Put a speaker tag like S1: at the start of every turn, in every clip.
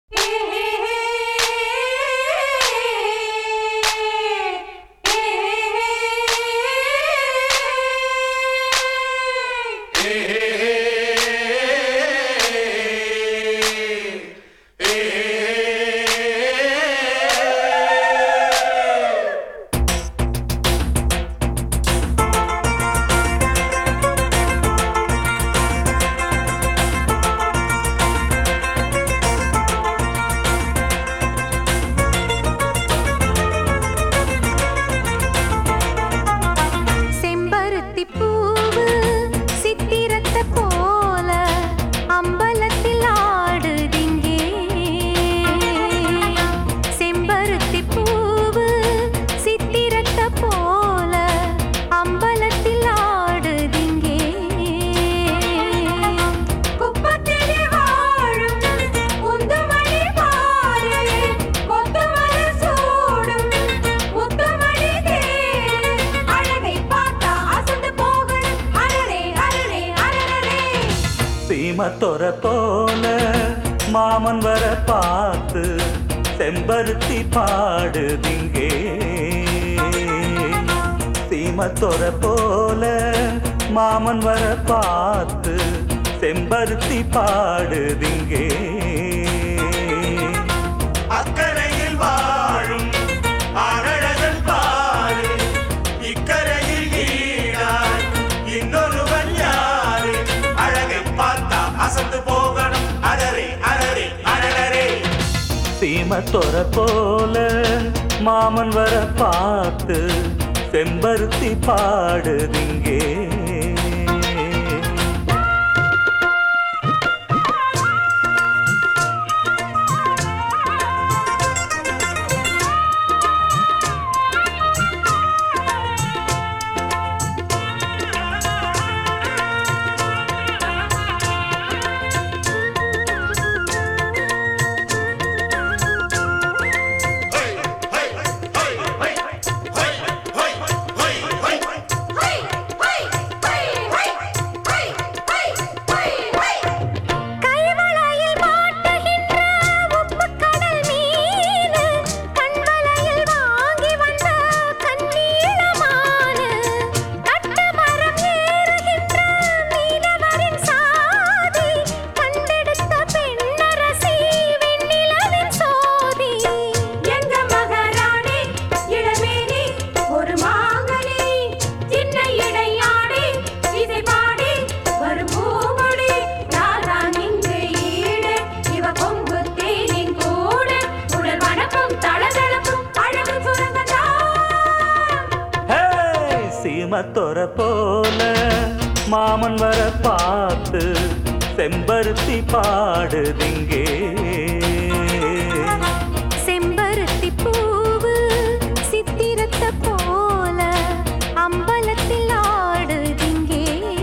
S1: செம்பருத்தி பூவு சித்திரத்தை போல அம்பலத்தில் ஆடுதிங்கே செம்பருத்தி பூவு சித்திரத்தை போல அம்பலத்தில் ஆடுதிங்கே குப்பத்திலே வாழும் குந்துமணி பாரு கொத்துமலர் சூடும் முத்துமணி தேரு அழகை பார்த்தா அசந்து போகணும் அரரே அரரே அரரே
S2: சீமத்தொர போல மாமன் வர பார்த்து செம்பருத்தி பாடுதிங்கே சீமத்தொர போல மாமன் வர பார்த்து செம்பருத்தி பாடுதிங்கே
S3: அக்கரையில் வாழும் அழகன் பாரு இக்கரையில் ஈடாய் இன்னொருவன் யாரு அழகை பார்த்தா அசந்து போகணும் அடரே அடரே அடரே
S2: சீமத்தொர போல மாமன் வர பார்த்து செம்பருத்தி பாடுதிங்கே
S1: கைவளையில் மாட்டுகின்ற உப்புக் கடல் மீனு, கண்வளையில் வாங்கி வந்த கண்ணீளமானு, கட்டுமரம் ஏறுகின்ற மீனவரின் சாதி, கண்டெடுத்த பெண்ணரசி வெண்ணிலவின் சோதி. எங்க மகாராணி, இளமேனி, ஒரு மாங்கனி, சின்ன இடையாடி, இசை பாடி, வரும் பூங்கொடி, யார்தான் இங்கு ஈடு? இவ கொங்கு தேனின் கூடு, உடல் வனப்பும் தளதளப்பும் அழகு சுரங்கத்தான்.
S2: ஹே! சீமத்தொர போல மாமன் வர பார்த்து செம்பருத்தி பாடுதிங்கே
S1: செம்பருத்தி பூவு சித்திரத்தை போல அம்பலத்தில் ஆடுதிங்கே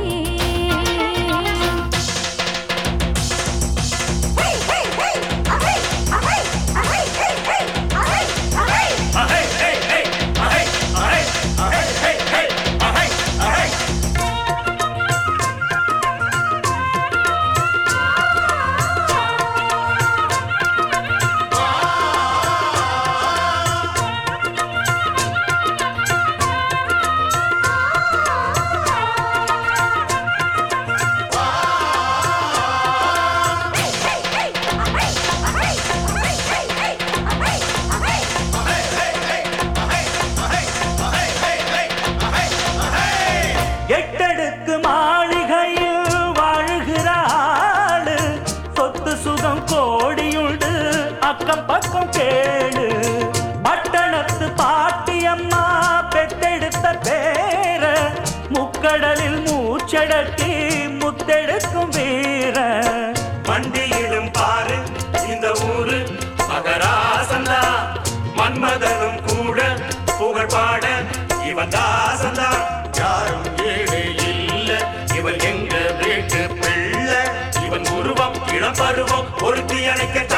S2: எட்டடுக்கு மாளிகையில் வாழுகிற ஆளு சொத்து சுகம் கோடியுண்டு அக்கம் பக்கம் கேளு பட்டணத்து பாட்டியம்மா பெத்தெடுத்த பேர முக்கடலில் மூச்சடக்கி முத்தெடுக்கும் வீர
S3: மண்டியிலும் பாரு இந்த ஊரு மகராசந்தா மன்மதனும் கூட புகழ் பாட இவன் தாசந்தா யாரும் ஏழு இல்ல இவன் எங்க வீட்டு பிள்ளை இவன் உருவம் இளம் பருவம் ஒருத்தி அணைக்க